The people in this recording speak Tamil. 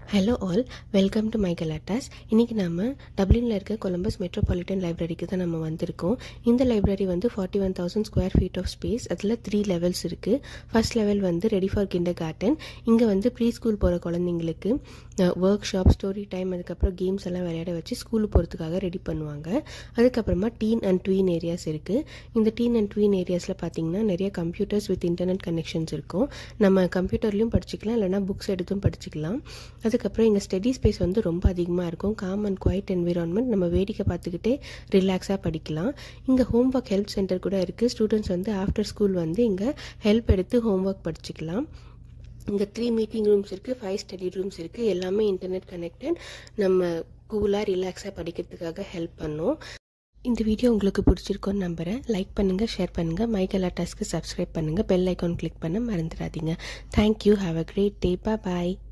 hello all welcome to my கலாட்டாஸ் இன்றைக்கி நம்ம டப்ளினில் இருக்க கொலம்பஸ் மெட்ரோபாலிட்டன் லைப்ரரிக்கு தான் நம்ம வந்திருக்கோம் இந்த லைப்ரரி வந்து forty one thousand square feet of space அதில் த்ரீ லெவல்ஸ் இருக்குது ஃபர்ஸ்ட் லெவல் வந்து ரெடி ஃபார் கிண்டர் கார்டன் இங்கே வந்து ப்ரீ ஸ்கூல் போகிற குழந்தைங்களுக்கு ஒர்க் ஷாப் ஸ்டோரி டைம் அதுக்கப்புறம் கேம்ஸ் எல்லாம் விளையாட வச்சு ஸ்கூலுக்கு போகிறதுக்காக ரெடி பண்ணுவாங்க அதுக்கப்புறமா டீன் அண்ட் ட்வீன் ஏரியாஸ் இருக்குது இந்த டீன் அண்ட் ட்வீன் ஏரியாஸில் பார்த்தீங்கன்னா நிறைய கம்ப்யூட்டர்ஸ் வித் இன்டர்நெட் கனெக்ஷன்ஸ் இருக்கும் நம்ம கம்ப்யூட்டர்லையும் படிச்சுக்கலாம் இல்லைனா புக்ஸ் எடுத்தும் படிச்சுக்கலாம் அதுக்கப்புறம் இங்கே ஸ்டடி ஸ்பேஸ் வந்து ரொம்ப அதிகமாக இருக்கும் காம் அண்ட் குவைட் என்விரான்மெண்ட் நம்ம வேடிக்கை பார்த்துக்கிட்டே ரிலாக்ஸாக படிக்கலாம் இங்கே ஹோம் ஒர்க் ஹெல்ப் சென்டர் கூட இருக்குது ஸ்டூடெண்ட்ஸ் வந்து ஆஃப்டர் ஸ்கூல் வந்து இங்கே ஹெல்ப் எடுத்து ஹோம் ஒர்க் படிச்சுக்கலாம் இங்கே த்ரீ மீட்டிங் ரூம்ஸ் இருக்குது ஃபைவ் ஸ்டடி ரூம்ஸ் இருக்குது எல்லாமே இன்டர்நெட் கனெக்டட் நம்ம கூலாக ரிலாக்ஸாக படிக்கிறதுக்காக ஹெல்ப் பண்ணும் இந்த வீடியோ உங்களுக்கு பிடிச்சிருக்கோன்னு நம்புகிறேன் லைக் பண்ணுங்கள் ஷேர் பண்ணுங்கள் மைக்கல் அட்டாஸ்க்கு சப்ஸ்கிரைப் பண்ணுங்கள் பெல் ஐக்கான் கிளிக் பண்ண மறந்துடாதீங்க thank you have a great day bye